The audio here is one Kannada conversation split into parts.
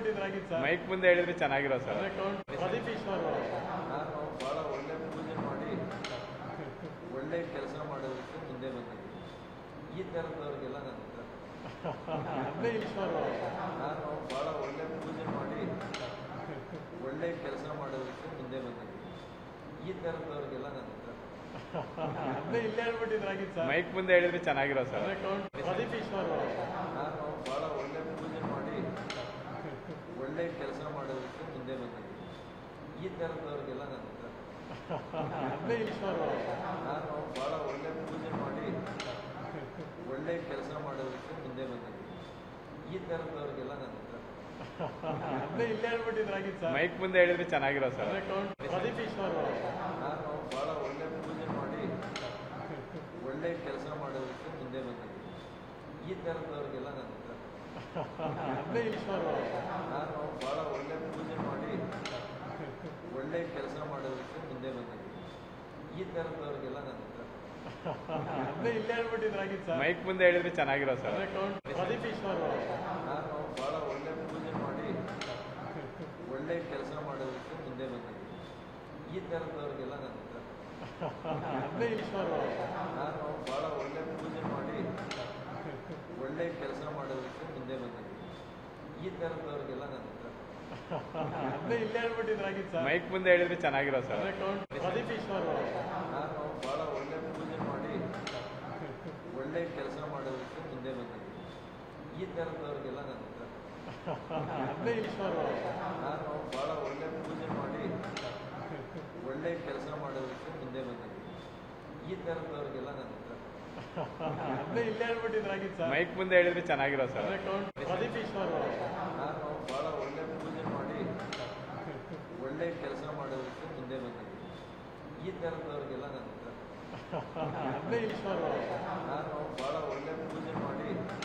ಹೇಳ್ಬಿಟ್ಟಿದ್ರಾಗಿತ್ತು ಸರ್ ಮೈಕ್ ಮುಂದೆ ಹೇಳಿದ್ರೆ ಚೆನ್ನಾಗಿರೋ ಸರ್ ಅಂದ್ರೆ ಕೌಂಟ್ ಪ್ರದೀಪ್ ಈಶ್ವರ್ ನಾನು ಭಾಳ ಒಳ್ಳೆ ಪೂಜೆ ಮಾಡಿ ಒಳ್ಳೆ ಕೆಲಸ ಮಾಡೋದಕ್ಕೆ ಮುಂದೆ ಬಂದಿದ್ದೀನಿ ಈ ಥರದವ್ರಿಗೆಲ್ಲ ನಾನು ಅಂದ್ರೆ ಈಶ್ವರ್ ನಾನು ಭಾಳ ಒಳ್ಳೆ ಪೂಜೆ ಮಾಡಿ ಒಳ್ಳೆ ಕೆಲಸ ಮಾಡೋದಕ್ಕೆ ಮುಂದೆ ಬಂದಿದ್ದೀನಿ ಈ ಥರದವ್ರಿಗೆಲ್ಲ ನಾನು ಅಂದ್ರೆ ಇಲ್ಲೇ ಹೇಳ್ಬಿಟ್ಟಿದ್ರಾಗಿತ್ತು ಸರ್ ಮೈಕ್ ಮುಂದೆ ಹೇಳಿದ್ರೆ ಚೆನ್ನಾಗಿರೋ ಸರ್ ಅಂದ್ರೆ ಕೌಂಟ್ ಪ್ರದೀಪ್ ಈಶ್ವರ್ ನಾನು ಭಾಳ ಒಳ್ಳೆ ಪೂಜೆ ಮಾಡಿ ಒಳ್ಳೆ ಕೆಲಸ ಮಾಡೋದಕ್ಕೆ ಮುಂದೆ ಬಂದಿದ್ದೀನಿ ಈ ಥರದವ್ರಿಗೆಲ್ಲ ನಾನು ಅಂದ್ರೆ ಈಶ್ವರ್ ನಾನು ಭಾಳ ಒಳ್ಳೆ ಪೂಜೆ ಮಾಡಿ ಒಳ್ಳೆ ಕೆಲಸ ಮಾಡೋದಕ್ಕೆ ಮುಂದೆ ಬಂದಿದ್ದೀನಿ ಈ ಥರದವ್ರಿಗೆಲ್ಲ ನಾನು ಅಂದ್ರೆ ಇಲ್ಲೇ ಹೇಳ್ಬಿಟ್ಟಿದ್ರಾಗಿತ್ತು ಸರ್ ಮೈಕ್ ಮುಂದೆ ಹೇಳಿದ್ರೆ ಚೆನ್ನಾಗಿರೋ ಸರ್ ಅಂದ್ರೆ ಕೌಂಟ್ ಪ್ರದೀಪ್ ಈಶ್ವರ್ ನಾನು ಭಾಳ ಒಳ್ಳೆ ಪೂಜೆ ಮಾಡಿ ಒಳ್ಳೆ ಕೆಲಸ ಮಾಡೋದಕ್ಕೆ ಮುಂದೆ ಬಂದಿದ್ದೀನಿ ಈ ಥರದವ್ರಿಗೆಲ್ಲ ನಾನು ಅಂದ್ರೆ ಈಶ್ವರ್ ನಾನು ಭಾಳ ಒಳ್ಳೆ ಪೂಜೆ ಮಾಡಿ ಒಳ್ಳೆ ಕೆಲಸ ಮಾಡೋದಕ್ಕೆ ಮುಂದೆ ಬಂದಿದ್ದೀನಿ ಈ ಥರದವ್ರಿಗೆಲ್ಲ ನಾನು ಅಂದ್ರೆ ಇಲ್ಲೇ ಹೇಳ್ಬಿಟ್ಟಿದ್ರಾಗಿತ್ತು ಸರ್ ಮೈಕ್ ಮುಂದೆ ಹೇಳಿದ್ರೆ ಚೆನ್ನಾಗಿರೋ ಸರ್ ಅಂದ್ರೆ ಕೌಂಟ್ ಪ್ರದೀಪ್ ಈಶ್ವರ್ ನಾನು ಭಾಳ ಒಳ್ಳೆ ಪೂಜೆ ಮಾಡಿ ಒಳ್ಳೆ ಕೆಲಸ ಮಾಡೋದಕ್ಕೆ ಮುಂದೆ ಬಂದಿದ್ದೀನಿ ಈ ಥರದವ್ರಿಗೆಲ್ಲ ನಾನು ಅಂದ್ರೆ ಈಶ್ವರ್ ನಾನು ಭಾಳ ಒಳ್ಳೆ ಪೂಜೆ ಮಾಡಿ ಒಳ್ಳೆ ಕೆಲಸ ಮಾಡೋದಕ್ಕೆ ಮುಂದೆ ಬಂದಿದ್ದೀನಿ ಈ ಥರದವ್ರಿಗೆಲ್ಲ ನಾನು ಅಂದ್ರೆ ಇಲ್ಲೇ ಹೇಳ್ಬಿಟ್ಟಿದ್ರಾಗಿತ್ತು ಸರ್ ಮೈಕ್ ಮುಂದೆ ಹೇಳಿದ್ರೆ ಚೆನ್ನಾಗಿರೋ ಸರ್ ಅಂದ್ರೆ ಕೌಂಟ್ ಪ್ರದೀಪ್ ಈಶ್ವರ್ ನಾನು ಭಾಳ ಒಳ್ಳೆ ಪೂಜೆ ಮಾಡಿ ಒಳ್ಳೆ ಕೆಲಸ ಮಾಡೋದಕ್ಕೆ ಮುಂದೆ ಬಂದಿದ್ದೀನಿ ಈ ಥರದವ್ರಿಗೆಲ್ಲ ನಾನು ಅಂದ್ರೆ ಈಶ್ವರ್ ನಾನು ಭಾಳ ಒಳ್ಳೆ ಪೂಜೆ ಮಾಡಿ ಒಳ್ಳೆ ಕೆಲಸ ಮಾಡೋದಕ್ಕೆ ಮುಂದೆ ಬಂದಿದ್ದೀನಿ ಈ ಥರದವ್ರಿಗೆಲ್ಲ ನಾನು ಅಂದ್ರೆ ಇಲ್ಲೇ ಹೇಳ್ಬಿಟ್ಟಿದ್ರಾಗಿತ್ತು ಸರ್ ಮೈಕ್ ಮುಂದೆ ಹೇಳಿದ್ರೆ ಚೆನ್ನಾಗಿರೋ ಸರ್ ಅಂದ್ರೆ ಕೌಂಟ್ ಪ್ರದೀಪ್ ಈಶ್ವರ್ ನಾನು ಭಾಳ ಒಳ್ಳೆ ಪೂಜೆ ಮಾಡಿ ಒಳ್ಳೆ ಕೆಲಸ ಮಾಡೋದಕ್ಕೆ ಮುಂದೆ ಬಂದಿದ್ದೀನಿ ಈ ಥರದವ್ರಿಗೆಲ್ಲ ನಾನು ಅಂದ್ರೆ ಈಶ್ವರ್ ನಾನು ಭಾಳ ಒಳ್ಳೆ ಪೂಜೆ ಮಾಡಿ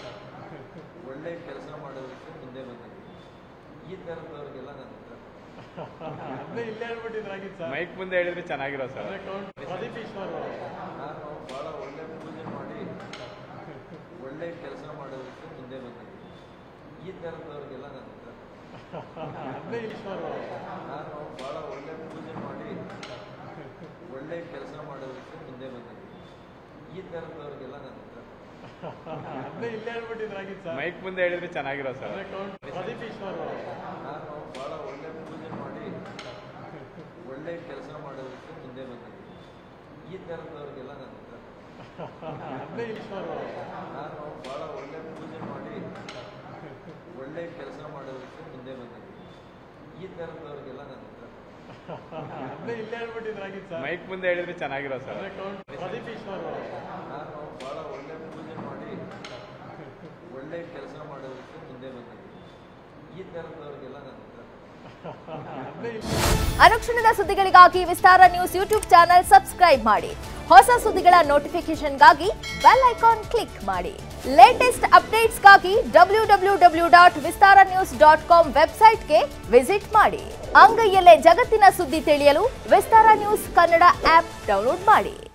ಒಳ್ಳೆ ಕೆಲಸ ಮಾಡೋದಕ್ಕೆ ಮುಂದೆ ಬಂದಿದ್ದೀನಿ ಈ ಥರದವ್ರಿಗೆಲ್ಲ ನಾನು ಅಂದ್ರೆ ಇಲ್ಲೇ ಹೇಳ್ಬಿಟ್ಟಿದ್ರಾಗಿತ್ತು ಸರ್ ಮೈಕ್ ಮುಂದೆ ಹೇಳಿದ್ರೆ ಚೆನ್ನಾಗಿರೋ ಸರ್ ಅಂದ್ರೆ ಕೌಂಟ್ ಪ್ರದೀಪ್ ಈಶ್ವರ್ ನಾನು ಭಾಳ ಒಳ್ಳೆ ಪೂಜೆ ಮಾಡಿ ಒಳ್ಳೆ ಕೆಲಸ ಮಾಡೋದಕ್ಕೆ ಮುಂದೆ ಬಂದಿದ್ದೀನಿ ಈ ಥರದವ್ರಿಗೆಲ್ಲ ನಾನು ಅಂದ್ರೆ ಈಶ್ವರ್ ನಾನು ಭಾಳ ಒಳ್ಳೆ ಪೂಜೆ ಮಾಡಿ ಒಳ್ಳೆ ಕೆಲಸ ಮಾಡೋದಕ್ಕೆ ಮುಂದೆ ಬಂದಿದ್ದೀನಿ ಈ ಥರದವ್ರಿಗೆಲ್ಲ ನಾನು ಅಂದ್ರೆ ಇಲ್ಲೇ ಹೇಳ್ಬಿಟ್ಟಿದ್ರಾಗಿತ್ತು ಸರ್ ಮೈಕ್ ಮುಂದೆ ಹೇಳಿದ್ರೆ ಚೆನ್ನಾಗಿರೋ ಸರ್ ಅಂದ್ರೆ ಕೌಂಟ್ ಪ್ರದೀಪ್ ಈಶ್ವರ್ ನಾನು ಭಾಳ ಒಳ್ಳೆ ಪೂಜೆ ಮಾಡಿ ಒಳ್ಳೆ ಕೆಲಸ ಮಾಡೋದಕ್ಕೆ ಮುಂದೆ ಬಂದಿದ್ದೀನಿ ಈ ಥರದವ್ರಿಗೆಲ್ಲ ನಾನು ಅಂದ್ರೆ ಈಶ್ವರ್ ನಾನು ಭಾಳ ಒಳ್ಳೆ ಪೂಜೆ ಮಾಡಿ ಒಳ್ಳೆ ಕೆಲಸ ಮಾಡೋದಕ್ಕೆ ಮುಂದೆ ಬಂದಿದ್ದೀನಿ ಈ ಥರದವ್ರಿಗೆಲ್ಲ ನಾನು ಅಂದ್ರೆ ಇಲ್ಲೇ ಹೇಳ್ಬಿಟ್ಟಿದ್ರಾಗಿತ್ತು ಸರ್ ಮೈಕ್ ಮುಂದೆ ಹೇಳಿದ್ರೆ ಚೆನ್ನಾಗಿರೋ ಸರ್ ಅಂದ್ರೆ ಕೌಂಟ್ ಪ್ರದೀಪ್ ಈಶ್ವರ್ ನಾನು ಭಾಳ ಒಳ್ಳೆ ಪೂಜೆ ಮಾಡಿ ಒಳ್ಳೆ ಕೆಲಸ ಮಾಡೋದಕ್ಕೆ ಮುಂದೆ ಬಂದಿದ್ದೀನಿ ಈ ಥರದವ್ರಿಗೆಲ್ಲ ನಾನು ಅಂದ್ರೆ ಅನುಕ್ಷಣದ ಸುದ್ದಿಗಳಿಗಾಗಿ Vistara news YouTube channel subscribe ಮಾಡಿ ಹೊಸ ಸುದ್ದಿಗಳ ನೋಟಿಫಿಕೇಶನ್ಗಾಗಿ ಬೆಲ್ ಐಕಾನ್ ಕ್ಲಿಕ್ ಮಾಡಿ ಲೇಟೆಸ್ಟ್ ಅಪ್ಡೇಟ್ಸ್ಗಾಗಿ W W W dot Vistara news dot com ವೆಬ್ಸೈಟ್ಗೆ ವಿಸಿಟ್ ಮಾಡಿ ಅಂಗೈಯಲ್ಲೇ ಜಗತ್ತಿನ ಸುದ್ದಿ ತಿಳಿಯಲು Vistara news Kannada app download ಮಾಡಿ